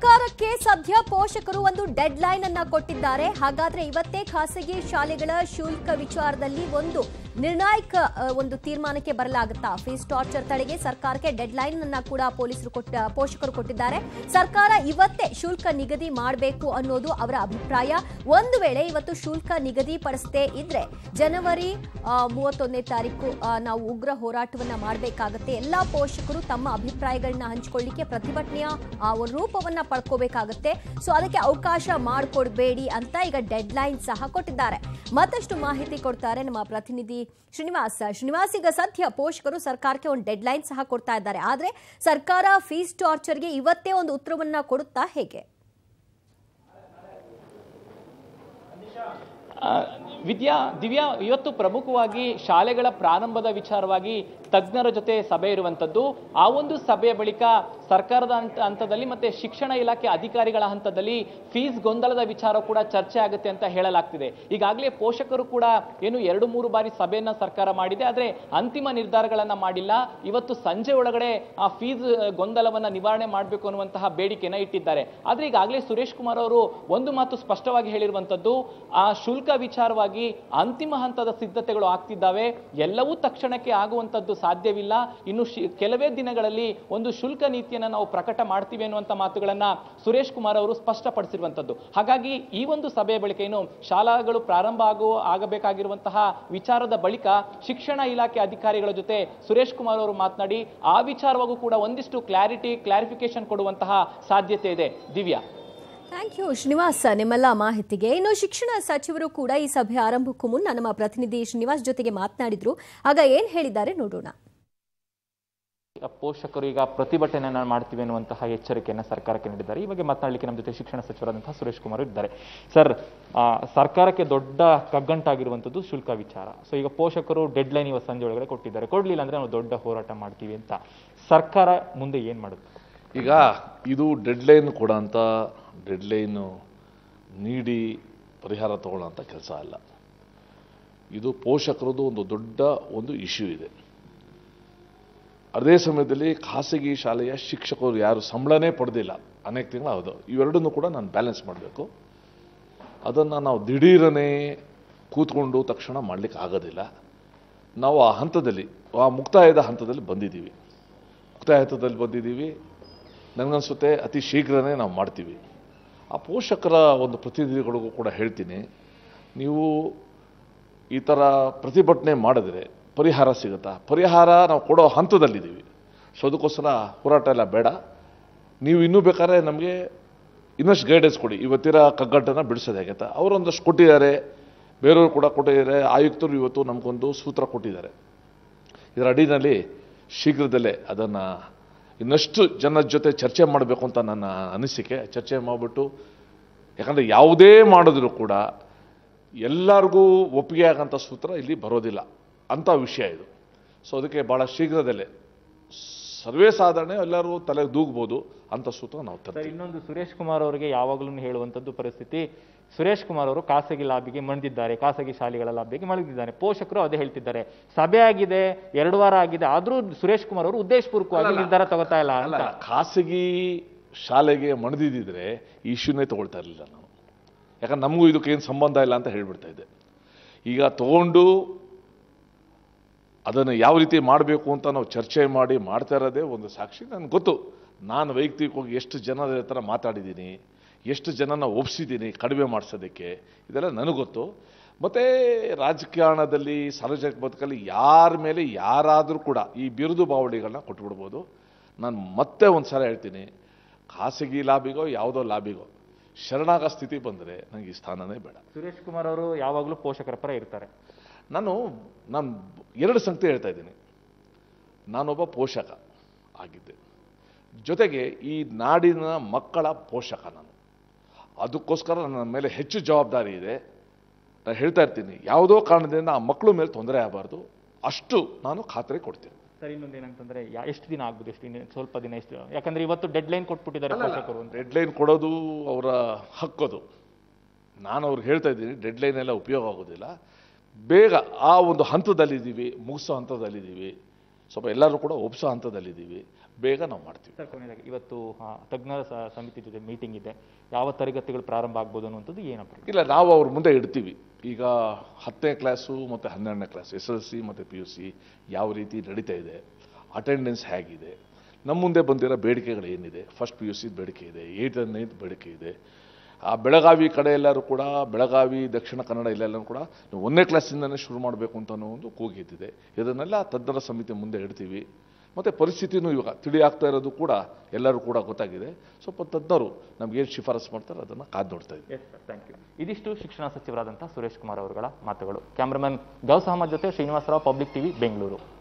ಸರ್ಕಾರಕ್ಕೆ ಸದ್ಯ ಪೋಷಕರು ಒಂದು ಡೆಡ್ ಲೈನ್ ಅನ್ನ ಕೊಟ್ಟಿದ್ದಾರೆ ಹಾಗಾದ್ರೆ ಇವತ್ತೇ ಖಾಸಗಿ ಶಾಲೆಗಳ ಶುಲ್ಕ ವಿಚಾರದಲ್ಲಿ ಒಂದು ನಿರ್ಣಾಯಕ ಅ, ಒಂದು ತೀರ್ಮಾನಕ್ಕೆ ಬರಲಾಗುತ್ತಾ ಫೀಸ್ ಟಾರ್ಚರ್ ತಡೆಗೆ ಸರ್ಕಾರಕ್ಕೆ ಡೆಡ್ ಲೈನ್ ಅನ್ನ ಕೂಡ ಪೊಲೀಸರು ಕೊಟ್ಟ ಪೋಷಕರು ಕೊಟ್ಟಿದ್ದಾರೆ ಸರ್ಕಾರ ಇವತ್ತೇ ಶುಲ್ಕ ನಿಗದಿ ಮಾಡಬೇಕು ಅನ್ನೋದು ಅವರ ಅಭಿಪ್ರಾಯ ಒಂದು ವೇಳೆ ಇವತ್ತು ಶುಲ್ಕ ನಿಗದಿ ಪಡಿಸದೇ ಇದ್ರೆ ಜನವರಿ ಆ, ಮೂವತ್ತೊಂದನೇ ತಾರೀಕು ಆ, ನಾವು ಉಗ್ರ ಹೋರಾಟವನ್ನ ಮಾಡಬೇಕಾಗತ್ತೆ ಎಲ್ಲಾ ಪೋಷಕರು ತಮ್ಮ ಅಭಿಪ್ರಾಯಗಳನ್ನ ಹಂಚಿಕೊಳ್ಳಿಕ್ಕೆ ಪ್ರತಿಭಟನೆಯ ಆ, ಒಂದು ರೂಪವನ್ನ ಪಡ್ಕೋಬೇಕಾಗತ್ತೆ ಸೊ ಅದಕ್ಕೆ ಅವಕಾಶ ಮಾಡಿಕೊಡ್ಬೇಡಿ ಅಂತ ಈಗ ಡೆಡ್ ಲೈನ್ ಸಹ ಕೊಟ್ಟಿದ್ದಾರೆ ಮತ್ತಷ್ಟು ಮಾಹಿತಿ ಕೊಡ್ತಾರೆ ನಮ್ಮ ಪ್ರತಿನಿಧಿ ಶ್ರೀನಿವಾಸ್ ಶ್ರೀನಿವಾಸ್ ಈಗ ಸದ್ಯ ಪೋಷಕರು ಸರ್ಕಾರಕ್ಕೆ ಒಂದು ಡೆಡ್ ಲೈನ್ ಸಹ ಕೊಡ್ತಾ ಇದ್ದಾರೆ ಆದ್ರೆ ಸರ್ಕಾರ ಫೀಸ್ ಟಾರ್ಚರ್ಗೆ ಇವತ್ತೇ ಒಂದು ಉತ್ತರವನ್ನ ಕೊಡುತ್ತಾ ಹೇಗೆ ಆ, ವಿದ್ಯಾ ದಿವ್ಯಾ ಇವತ್ತು ಪ್ರಮುಖವಾಗಿ ಶಾಲೆಗಳ ಪ್ರಾರಂಭದ ವಿಚಾರವಾಗಿ ತಜ್ಞರ ಜೊತೆ ಸಭೆ ಇರುವಂತದ್ದು ಆ ಒಂದು ಸಭೆಯ ಬಳಿಕ ಸರ್ಕಾರದ ಹಂತ ಹಂತದಲ್ಲಿ ಮತ್ತೆ ಶಿಕ್ಷಣ ಇಲಾಖೆ ಅಧಿಕಾರಿಗಳ ಹಂತದಲ್ಲಿ ಫೀಸ್ ಗೊಂದಲದ ವಿಚಾರ ಕೂಡ ಚರ್ಚೆ ಆಗುತ್ತೆ ಅಂತ ಹೇಳಲಾಗ್ತಿದೆ ಈಗಾಗಲೇ ಪೋಷಕರು ಕೂಡ ಏನು ಎರಡು ಮೂರು ಬಾರಿ ಸಭೆಯನ್ನ ಸರ್ಕಾರ ಮಾಡಿದೆ ಆದ್ರೆ ಅಂತಿಮ ನಿರ್ಧಾರಗಳನ್ನ ಮಾಡಿಲ್ಲ ಇವತ್ತು ಸಂಜೆ ಒಳಗಡೆ ಆ ಫೀಸ್ ಗೊಂದಲವನ್ನ ನಿವಾರಣೆ ಮಾಡಬೇಕು ಅನ್ನುವಂತಹ ಬೇಡಿಕೆನ ಇಟ್ಟಿದ್ದಾರೆ ಆದ್ರೆ ಈಗಾಗಲೇ ಸುರೇಶ್ ಕುಮಾರ್ ಅವರು ಒಂದು ಮಾತು ಸ್ಪಷ್ಟವಾಗಿ ಹೇಳಿರುವಂತದ್ದು ಆ ಶುಲ್ಕ ವಿಚಾರವಾಗಿ ಅಂತಿಮ ಹಂತದ ಸಿದ್ಧತೆಗಳು ಆಗ್ತಿದ್ದಾವೆ ಎಲ್ಲವೂ ತಕ್ಷಣಕ್ಕೆ ಆಗುವಂತದ್ದು ಸಾಧ್ಯವಿಲ್ಲ ಇನ್ನು ಶಿ- ಕೆಲವೇ ದಿನಗಳಲ್ಲಿ ಒಂದು ಶುಲ್ಕ ನೀತಿಯನ್ನ ನಾವು ಪ್ರಕಟ ಮಾಡ್ತೀವಿ ಅನ್ನುವಂತ ಮಾತುಗಳನ್ನ ಸುರೇಶ್ ಕುಮಾರ್ ಅವರು ಸ್ಪಷ್ಟಪಡಿಸಿರುವಂತದ್ದು ಹಾಗಾಗಿ ಈ ಒಂದು ಸಭೆಯ ಬಳಿಕ ಏನು ಶಾಲಾಗಳು ಪ್ರಾರಂಭ ಆಗುವ ಆಗಬೇಕಾಗಿರುವಂತಹ ವಿಚಾರದ ಬಳಿಕ ಶಿಕ್ಷಣ ಇಲಾಖೆ ಅಧಿಕಾರಿಗಳ ಜೊತೆ ಸುರೇಶ್ ಕುಮಾರ್ ಅವರು ಮಾತನಾಡಿ ಆ ವಿಚಾರವಾಗೂ ಕೂಡ ಒಂದಿಷ್ಟು ಕ್ಲಾರಿಟಿ ಕ್ಲಾರಿಫಿಕೇಶನ್ ಕೊಡುವಂತಹ ಸಾಧ್ಯತೆ ಇದೆ ದಿವ್ಯಾ ಥ್ಯಾಂಕ್ ಯು ಶ್ರೀನಿವಾಸ್ ನಿಮ್ಮೆಲ್ಲ ಮಾಹಿತಿಗೆ ಇನ್ನು ಶಿಕ್ಷಣ ಸಚಿವರು ಕೂಡ ಈ ಸಭೆ ಆರಂಭಕ್ಕೂ ಮುನ್ನ ನಮ್ಮ ಪ್ರತಿನಿಧಿ ಶ್ರೀನಿವಾಸ್ ಜೊತೆಗೆ ಮಾತನಾಡಿದ್ರು ಆಗ ಏನ್ ಹೇಳಿದ್ದಾರೆ ನೋಡೋಣ ಈಗ ಪೋಷಕರು ಈಗ ಪ್ರತಿಭಟನೆಯನ್ನ ಮಾಡ್ತೀವಿ ಅನ್ನುವಂತಹ ಎಚ್ಚರಿಕೆಯನ್ನ ಸರ್ಕಾರಕ್ಕೆ ನೀಡಿದ್ದಾರೆ ಈ ಬಗ್ಗೆ ಮಾತನಾಡಲಿಕ್ಕೆ ನಮ್ಮ ಜೊತೆ ಶಿಕ್ಷಣ ಸಚಿವರಾದಂತಹ ಸುರೇಶ್ ಕುಮಾರ್ ಇದ್ದಾರೆ ಸರ್ ಆ, ಸರ್ಕಾರಕ್ಕೆ ದೊಡ್ಡ ಕಗ್ಗಂಟಾಗಿರುವಂತದ್ದು ಶುಲ್ಕ ವಿಚಾರ ಸೊ ಈಗ ಪೋಷಕರು ಡೆಡ್ ಲೈನ್ ಇವತ್ತು ಸಂಜೆ ಒಳಗಡೆ ಕೊಟ್ಟಿದ್ದಾರೆ ಕೊಡ್ಲಿಲ್ಲ ಅಂದ್ರೆ ನಾವು ದೊಡ್ಡ ಹೋರಾಟ ಮಾಡ್ತೀವಿ ಅಂತ ಸರ್ಕಾರ ಮುಂದೆ ಏನ್ ಮಾಡುತ್ತೆ ಈಗ ಇದು ಡೆಡ್ಲೈನ್ ಕೊಡೋಂಥ ಡೆಡ್ಲೈನು ನೀಡಿ ಪರಿಹಾರ ತಗೊಳ್ಳೋಂಥ ಕೆಲಸ ಅಲ್ಲ ಇದು ಪೋಷಕರದ್ದು ಒಂದು ದೊಡ್ಡ ಒಂದು ಇಶ್ಯೂ ಇದೆ ಅದೇ ಸಮಯದಲ್ಲಿ ಖಾಸಗಿ ಶಾಲೆಯ ಶಿಕ್ಷಕರು ಯಾರು ಸಂಬಳನೇ ಪಡೆದಿಲ್ಲ ಅನೇಕ ತಿಂಗಳು ಹೌದು ಇವೆರಡನ್ನೂ ಕೂಡ ನಾನು ಬ್ಯಾಲೆನ್ಸ್ ಮಾಡಬೇಕು ಅದನ್ನು ನಾವು ದಿಢೀರನೇ ಕೂತ್ಕೊಂಡು ತಕ್ಷಣ ಮಾಡಲಿಕ್ಕೆ ಆಗೋದಿಲ್ಲ ನಾವು ಆ ಹಂತದಲ್ಲಿ ಆ ಮುಕ್ತಾಯದ ಹಂತದಲ್ಲಿ ಬಂದಿದ್ದೀವಿ ಮುಕ್ತಾಯ ಹಂತದಲ್ಲಿ ಬಂದಿದ್ದೀವಿ ನನಗನ್ಸುತ್ತೆ ಅತಿ ಶೀಘ್ರನೇ ನಾವು ಮಾಡ್ತೀವಿ ಆ ಪೋಷಕರ ಒಂದು ಪ್ರತಿನಿಧಿಗಳಿಗೂ ಕೂಡ ಹೇಳ್ತೀನಿ ನೀವು ಈ ಥರ ಪ್ರತಿಭಟನೆ ಮಾಡಿದ್ರೆ ಪರಿಹಾರ ಸಿಗುತ್ತಾ ಪರಿಹಾರ ನಾವು ಕೊಡೋ ಹಂತದಲ್ಲಿದ್ದೀವಿ ಸೊ ಅದಕ್ಕೋಸ್ಕರ ಹೋರಾಟ ಎಲ್ಲ ಬೇಡ ನೀವು ಇನ್ನೂ ಬೇಕಾದ್ರೆ ನಮಗೆ ಇನ್ನಷ್ಟು ಗೈಡೆನ್ಸ್ ಕೊಡಿ ಇವತ್ತಿರ ಕಗ್ಗಟ್ಟನ್ನು ಬಿಡಿಸೋದು ಹೇಗೆ ಅಂತ ಅವರೊಂದಷ್ಟು ಕೊಟ್ಟಿದ್ದಾರೆ ಬೇರೆಯವರು ಕೂಡ ಕೊಟ್ಟಿದ್ದಾರೆ ಆಯುಕ್ತರು ಇವತ್ತು ನಮಗೊಂದು ಸೂತ್ರ ಕೊಟ್ಟಿದ್ದಾರೆ ಇದರ ಅಡಿನಲ್ಲಿ ಶೀಘ್ರದಲ್ಲೇ ಅದನ್ನು ಇನ್ನಷ್ಟು ಜನದ ಜೊತೆ ಚರ್ಚೆ ಮಾಡಬೇಕು ಅಂತ ನನ್ನ ಅನಿಸಿಕೆ ಚರ್ಚೆ ಮಾಡಿಬಿಟ್ಟು ಯಾಕಂದರೆ ಯಾವುದೇ ಮಾಡಿದ್ರು ಕೂಡ ಎಲ್ಲರಿಗೂ ಒಪ್ಪಿಗೆ ಆಗಂಥ ಸೂತ್ರ ಇಲ್ಲಿ ಬರೋದಿಲ್ಲ ಅಂಥ ವಿಷಯ ಇದು ಸೊ ಅದಕ್ಕೆ ಭಾಳ ಶೀಘ್ರದಲ್ಲೇ ಸರ್ವೇ ಸಾಧಾರಣ ಎಲ್ಲರೂ ತಲೆಗೆ ದೂಗ್ಬೋದು ಅಂಥ ಸೂತ್ರ ನಾವು ಸರ್ ತರ್ತೀವಿ ಇನ್ನೊಂದು ಸುರೇಶ್ ಕುಮಾರ್ ಅವರಿಗೆ ಯಾವಾಗಲೂ ಹೇಳುವಂತದ್ದು ಪರಿಸ್ಥಿತಿ ಸುರೇಶ್ ಕುಮಾರ್ ಅವರು ಖಾಸಗಿ ಲಾಬಿಗೆ ಮಣಿದಿದ್ದಾರೆ ಖಾಸಗಿ ಶಾಲೆಗಳ ಲಾಬಿಗೆ ಮಣಿದಿದ್ದಾರೆ ಪೋಷಕರು ಅದೇ ಹೇಳ್ತಿದ್ದಾರೆ ಸಭೆ ಆಗಿದೆ ಎರಡು ವಾರ ಆಗಿದೆ ಆದ್ರೂ ಸುರೇಶ್ ಕುಮಾರ್ ಅವರು ಉದ್ದೇಶಪೂರ್ವಕವಾಗಿ ನಿರ್ಧಾರ ತಗೋತಾ ಇಲ್ಲ ಅಲ್ಲ ಅಂತ ಖಾಸಗಿ ಶಾಲೆಗೆ ಮಣದಿದ್ದಿದ್ರೆ ಈ ಇಶ್ಯೂನೇ ತಗೊಳ್ತಾ ಇರಲಿಲ್ಲ ನಾವು ಯಾಕಂದ್ರೆ ನಮಗೂ ಇದಕ್ಕೆ ಏನು ಸಂಬಂಧ ಇಲ್ಲ ಅಂತ ಹೇಳ್ಬಿಡ್ತಾ ಇದ್ದೆ ಈಗ ತಗೊಂಡು ಅದನ್ನು ಯಾವ ರೀತಿ ಮಾಡಬೇಕು ಅಂತ ನಾವು ಚರ್ಚೆ ಮಾಡಿ ಮಾಡ್ತಾ ಇರೋದೇ ಒಂದು ಸಾಕ್ಷಿ ನನಗೆ ಗೊತ್ತು ನಾನು ವೈಯಕ್ತಿಕವಾಗಿ ಎಷ್ಟು ಜನರ ಹತ್ರ ಮಾತಾಡಿದ್ದೀನಿ ಎಷ್ಟು ಜನನ ಒಪ್ಸಿದ್ದೀನಿ ಕಡಿಮೆ ಮಾಡಿಸೋದಕ್ಕೆ ಇದೆಲ್ಲ ನನಗೆ ಗೊತ್ತು ಮತ್ತು ರಾಜಕಾರಣದಲ್ಲಿ ಸಾರ್ವಜನಿಕ ಬದುಕಲ್ಲಿ ಯಾರ ಮೇಲೆ ಯಾರಾದರೂ ಕೂಡ ಈ ಬಿರುದು ಬಾವಳಿಗಳನ್ನ ಕೊಟ್ಬಿಡ್ಬೋದು ನಾನು ಮತ್ತೆ ಒಂದು ಸಲ ಹೇಳ್ತೀನಿ ಖಾಸಗಿ ಲಾಬಿಗೋ ಯಾವುದೋ ಲಾಬಿಗೋ ಶರಣಾಗ ಸ್ಥಿತಿ ಬಂದರೆ ನನಗೆ ಈ ಸ್ಥಾನನೇ ಬೇಡ ಸುರೇಶ್ ಕುಮಾರ್ ಅವರು ಯಾವಾಗಲೂ ಪೋಷಕರ ಪರ ಇರ್ತಾರೆ ನಾನು ನಾನು ಎರಡು ಸಂಗತಿ ಹೇಳ್ತಾ ಇದ್ದೀನಿ ನಾನೊಬ್ಬ ಪೋಷಕ ಆಗಿದ್ದೆ ಜೊತೆಗೆ ಈ ನಾಡಿನ ಮಕ್ಕಳ ಪೋಷಕ ನಾನು ಅದಕ್ಕೋಸ್ಕರ ನನ್ನ ಮೇಲೆ ಹೆಚ್ಚು ಜವಾಬ್ದಾರಿ ಇದೆ ನಾನು ಹೇಳ್ತಾ ಇರ್ತೀನಿ ಯಾವುದೋ ಕಾರಣದಿಂದ ಆ ಮಕ್ಕಳ ಮೇಲೆ ತೊಂದರೆ ಆಗಬಾರ್ದು ಅಷ್ಟು ನಾನು ಖಾತ್ರಿ ಕೊಡ್ತೀನಿ ಸರ್ ಇನ್ನೊಂದು ಏನಂತಂದ್ರೆ ಯಾ- ಎಷ್ಟು ದಿನ ಆಗ್ಬೋದು ಎಷ್ಟು ದಿನ ಸ್ವಲ್ಪ ದಿನ ಎಷ್ಟು ಯಾಕಂದ್ರೆ ಇವತ್ತು ಡೆಡ್ ಲೈನ್ ಕೊಟ್ಬಿಟ್ಟಿದ್ದಾರೆ ಪೋಷಕರು ಅಂತ ಡೆಡ್ಲೈನ್ ಕೊಡೋದು ಅವರ ಹಕ್ಕದು ನಾನು ಅವ್ರಿಗೆ ಹೇಳ್ತಾ ಇದ್ದೀನಿ ಡೆಡ್ಲೈನ್ ಎಲ್ಲ ಉಪಯೋಗ ಆಗೋದಿಲ್ಲ ಬೇಗ ಆ ಒಂದು ಹಂತದಲ್ಲಿದ್ದೀವಿ ಮುಗಿಸೋ ಹಂತದಲ್ಲಿದ್ದೀವಿ ಸ್ವಲ್ಪ ಎಲ್ಲರೂ ಕೂಡ ಒಪ್ಸೋ ಹಂತದಲ್ಲಿದ್ದೀವಿ ಬೇಗ ನಾವು ಮಾಡ್ತೀವಿ ಸರ್ ಕೊನೆಯದಾಗಿ ಇವತ್ತು ಆ, ತಜ್ಞರ ಸ- ಸಮಿತಿ ಜೊತೆ ಮೀಟಿಂಗ್ ಇದೆ ಯಾವ ತರಗತಿಗಳು ಪ್ರಾರಂಭ ಆಗ್ಬೋದು ಅನ್ನುವಂಥದ್ದು ಏನಪ್ಪ ಇಲ್ಲ ನಾವು ಅವ್ರ ಮುಂದೆ ಇಡ್ತೀವಿ ಈಗ ಹತ್ತನೇ ಕ್ಲಾಸು ಮತ್ತು ಹನ್ನೆರಡನೇ ಕ್ಲಾಸ್ ಎಸ್ ಎಲ್ ಸಿ ಮತ್ತು ಪಿ ಯು ಸಿ ಯಾವ ರೀತಿ ನಡೀತಾ ಇದೆ ಅಟೆಂಡೆನ್ಸ್ ಹೇಗಿದೆ ನಮ್ಮ ಮುಂದೆ ಬಂದಿರೋ ಬೇಡಿಕೆಗಳು ಏನಿದೆ ಫಸ್ಟ್ ಪಿ ಯು ಸಿ ಬೇಡಿಕೆ ಇದೆ ಏಯ್ಟ್ ನೈನ್ತ್ ಬೇಡಿಕೆ ಇದೆ ಆ ಬೆಳಗಾವಿ ಕಡೆ ಎಲ್ಲರೂ ಕೂಡ ಬೆಳಗಾವಿ ದಕ್ಷಿಣ ಕನ್ನಡ ಇಲ್ಲೆಲ್ಲರೂ ಕೂಡ ನೀವು ಒಂದನೇ ಕ್ಲಾಸಿಂದನೇ ಶುರು ಮಾಡಬೇಕು ಅಂತ ಅನ್ನೋ ಒಂದು ಕೂಗಿದ್ದಿದೆ ಇದನ್ನೆಲ್ಲ ತಜ್ಞರ ಸಮಿತಿ ಮುಂದೆ ಇಡ್ತೀವಿ ಮತ್ತು ಪರಿಸ್ಥಿತಿನೂ ಇವಾಗ ತಿಳಿ ಆಗ್ತಾ ಇರೋದು ಕೂಡ ಎಲ್ಲರೂ ಕೂಡ ಗೊತ್ತಾಗಿದೆ ಸ್ವಲ್ಪ ತಜ್ಞರು ನಮ್ಗೇನು ಶಿಫಾರಸು ಮಾಡ್ತಾರೆ ಅದನ್ನು ಕಾದು ನೋಡ್ತಾ ಇದ್ದೀವಿ ಎಸ್ ಸರ್ ಥ್ಯಾಂಕ್ ಯು ಇದಿಷ್ಟು ಶಿಕ್ಷಣ ಸಚಿವರಾದಂಥ ಸುರೇಶ್ ಕುಮಾರ್ ಅವರುಗಳ ಮಾತುಗಳು ಕ್ಯಾಮ್ರಾಮನ್ ಗೌಸ್ ಅಹಮದ್ ಜೊತೆ ಶ್ರೀನಿವಾಸರಾವ್ ಪಬ್ಲಿಕ್ ಟಿವಿ ಬೆಂಗಳೂರು